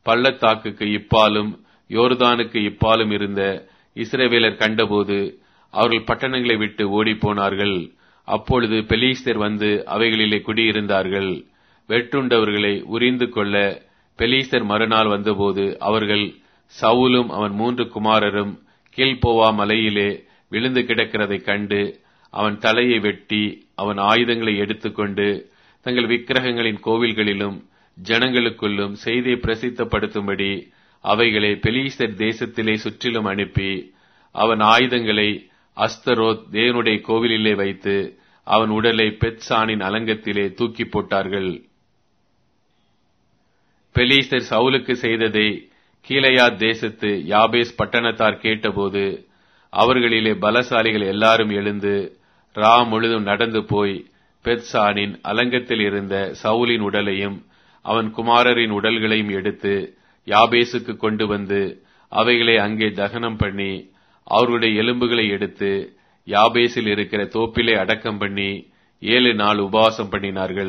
பள்ளத்தாக்குக்கு இப்பாலும் யோர்தானுக்கு இப்பாலும் இருந்த இஸ்ரவேலர் கண்டபோது அவர்கள் பட்டணங்களை விட்டு ஓடிப்போனார்கள் அப்பொழுது பெலீஸ்தர் வந்து அவைகளிலே குடியிருந்தார்கள் வெட்டுண்டவர்களை உரிந்து கொள்ள பெலீஸ்தர் மறுநாள் வந்தபோது அவர்கள் சவுலும் அவன் மூன்று குமாரரும் கீழ்போவா மலையிலே விழுந்து கிடக்கிறதைக் கண்டு அவன் தலையை வெட்டி அவன் ஆயுதங்களை எடுத்துக்கொண்டு தங்கள் விக்கிரகங்களின் கோவில்களிலும் ஜனங்களுக்குள்ளும் செய்தியை பிரசித்தப்படுத்தும்படி அவைகளை பெலீஸ்தர் தேசத்திலே சுற்றிலும் அனுப்பி அவன் ஆயுதங்களை அஸ்தரோத் தேவனுடைய கோவிலிலே வைத்து அவன் உடலை பெத்சானின் அலங்கத்திலே தூக்கி போட்டார்கள் பெலீஸ்தர் சவுலுக்கு செய்ததை கீழையா தேசத்து யாபேஸ் பட்டணத்தார் கேட்டபோது அவர்களிலே பலசாலிகள் எல்லாரும் எழுந்து ரா முழுதும் நடந்து போய் பெத்சானின் அலங்கத்தில் இருந்த சவுலின் உடலையும் அவன் குமாரரின் உடல்களையும் எடுத்து யாபேசுக்கு கொண்டு வந்து அவைகளை அங்கே தகனம் பண்ணி அவர்களுடைய எலும்புகளை எடுத்து யாபேசில் இருக்கிற தோப்பிலே அடக்கம் பண்ணி ஏழு நாள் உபவாசம் பண்ணினார்கள்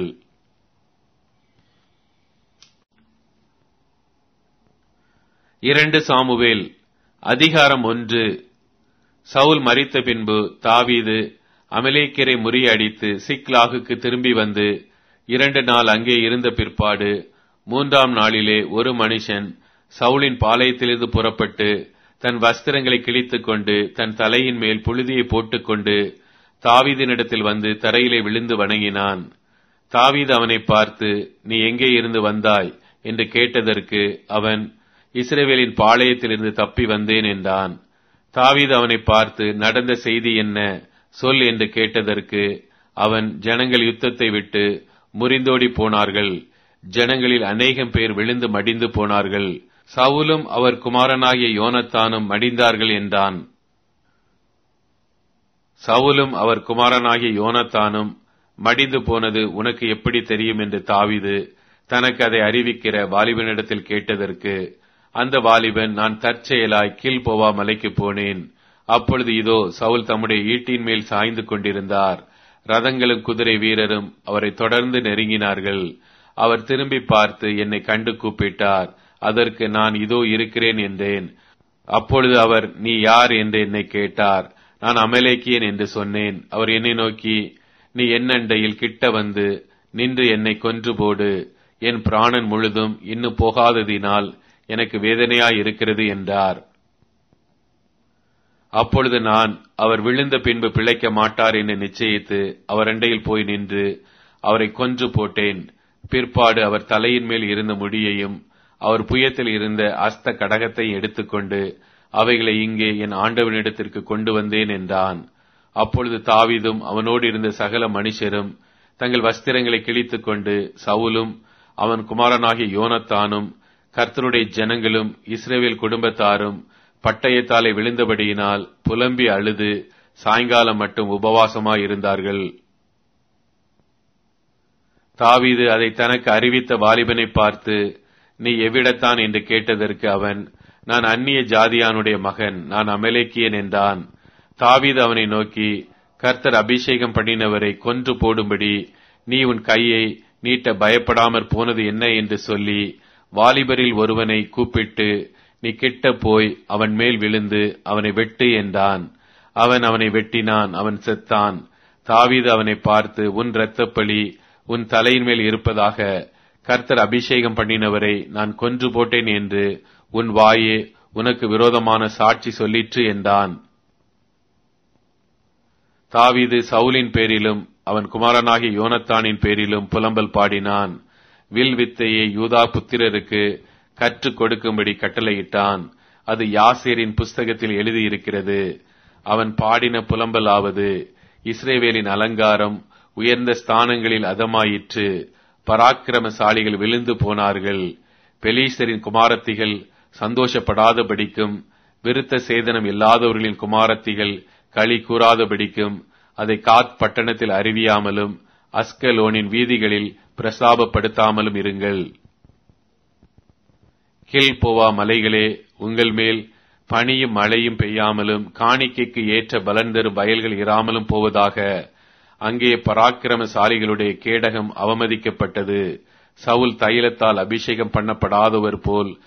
இரண்டு சாமுவேல் அதிகாரம் ஒன்று சவுல் மறித்த பின்பு தாவீது அமலேக்கரை முறியடித்து சிக்லாகுக்கு திரும்பி வந்து இரண்டு நாள் அங்கே இருந்த பிற்பாடு மூன்றாம் நாளிலே ஒரு மனுஷன் சவுலின் பாளையத்திலிருந்து புறப்பட்டு தன் வஸ்திரங்களை கிழித்துக் கொண்டு தன் தலையின் மேல் புழுதியை போட்டுக்கொண்டு தாவீதினிடத்தில் வந்து தரையிலே விழுந்து வணங்கினான் தாவீது அவனை பார்த்து நீ எங்கே இருந்து வந்தாய் என்று கேட்டதற்கு அவன் இஸ்ரேவேலின் பாளையத்திலிருந்து தப்பி வந்தேன் என்றான் தாவீது அவனை பார்த்து நடந்த செய்தி என்ன சொல் என்று கேட்டதற்கு அவன் ஜனங்கள் யுத்தத்தை விட்டு முறிந்தோடி போனார்கள் ஜனங்களில் அநேகம் பேர் விழுந்து மடிந்து போனார்கள் சவுலும் அவர் குமாரனாகிய யோனத்தானும் மடிந்தார்கள் என்றான் சவுலும் அவர் குமாரனாகிய யோனத்தானும் மடிந்து போனது உனக்கு எப்படி தெரியும் என்று தாவிது தனக்கு அதை அறிவிக்கிற வாலிபனிடத்தில் கேட்டதற்கு அந்த வாலிபன் நான் தற்செயலாய் கீழ்போவா மலைக்கு போனேன் அப்பொழுது இதோ சவுல் தம்முடைய ஈட்டின் மேல் சாய்ந்து கொண்டிருந்தார் ரதங்களும் குதிரை வீரரும் அவரை தொடர்ந்து நெருங்கினார்கள் அவர் திரும்பி பார்த்து என்னை கண்டு கூப்பிட்டார் அதற்கு நான் இதோ இருக்கிறேன் என்றேன் அப்பொழுது அவர் நீ யார் என்று என்னை கேட்டார் நான் அமலேக்கியன் என்று சொன்னேன் அவர் என்னை நோக்கி நீ என்னண்டையில் கிட்ட வந்து நின்று என்னை கொன்று போடு என் பிராணன் முழுதும் இன்னும் போகாததினால் எனக்கு வேதனையாய் இருக்கிறது என்றார் அப்பொழுது நான் அவர் விழுந்த பின்பு பிழைக்க மாட்டார் என்று நிச்சயித்து அவர் அண்டையில் போய் நின்று அவரை கொன்று போட்டேன் பிற்பாடு அவர் தலையின் மேல் இருந்த முடியையும் அவர் புயத்தில் இருந்த அஸ்த கடகத்தை எடுத்துக்கொண்டு அவைகளை இங்கே என் ஆண்டவனிடத்திற்கு கொண்டு வந்தேன் என்றான் அப்பொழுது தாவிதும் அவனோடு இருந்த சகல மனுஷரும் தங்கள் வஸ்திரங்களை கிழித்துக் கொண்டு சவுலும் அவன் குமாரனாகிய யோனத்தானும் கர்த்தருடைய ஜனங்களும் இஸ்ரேவேல் குடும்பத்தாரும் பட்டயத்தாலே விழுந்தபடியினால் புலம்பி அழுது சாயங்காலம் மட்டும் உபவாசமாய் இருந்தார்கள் தாவீது அதை தனக்கு அறிவித்த வாலிபனை பார்த்து நீ எவ்விடத்தான் என்று கேட்டதற்கு அவன் நான் அந்நிய ஜாதியானுடைய மகன் நான் அமலேக்கியன் என்றான் தாவீது அவனை நோக்கி கர்த்தர் அபிஷேகம் பண்ணினவரை கொன்று போடும்படி நீ உன் கையை நீட்ட பயப்படாமற் போனது என்ன என்று சொல்லி வாலிபரில் ஒருவனை கூப்பிட்டு நீ கிட்ட போய் அவன் மேல் விழுந்து அவனை வெட்டு என்றான் அவன் அவனை வெட்டினான் அவன் செத்தான் தாவீது அவனை பார்த்து உன் இரத்தப்பழி உன் தலையின் மேல் இருப்பதாக கர்த்தர் அபிஷேகம் பண்ணினவரை நான் கொன்று போட்டேன் என்று உன் வாயே உனக்கு விரோதமான சாட்சி சொல்லிற்று என்றான் தாவீது சவுலின் பேரிலும் அவன் குமாரனாகிய யோனத்தானின் பேரிலும் புலம்பல் பாடினான் வில் வித்தையை யூதா புத்திரருக்கு கற்றுக் கொடுக்கும்படி கட்டளையிட்டான் அது யாசேரின் புஸ்தகத்தில் எழுதியிருக்கிறது அவன் பாடின புலம்பலாவது இஸ்ரேவேலின் அலங்காரம் உயர்ந்த ஸ்தானங்களில் அதமாயிற்று பராக்கிரமசாலிகள் விழுந்து போனார்கள் பெலீசரின் குமாரத்திகள் சந்தோஷப்படாதபடிக்கும் விருத்த சேதனம் இல்லாதவர்களின் குமாரத்திகள் களி கூறாதபடிக்கும் அதை காத் பட்டணத்தில் அறிவியாமலும் அஸ்கலோனின் வீதிகளில் பிரசாபப்படுத்தாமலும் இருங்கள் கீழ்போவா மலைகளே உங்கள் மேல் பனியும் மழையும் பெய்யாமலும் காணிக்கைக்கு ஏற்ற பலன் தரும் வயல்கள் இராமலும் போவதாக அங்கே பராக்கிரமசாலிகளுடைய கேடகம் அவமதிக்கப்பட்டது சவுல் தைலத்தால் அபிஷேகம் பண்ணப்படாதவர் போல்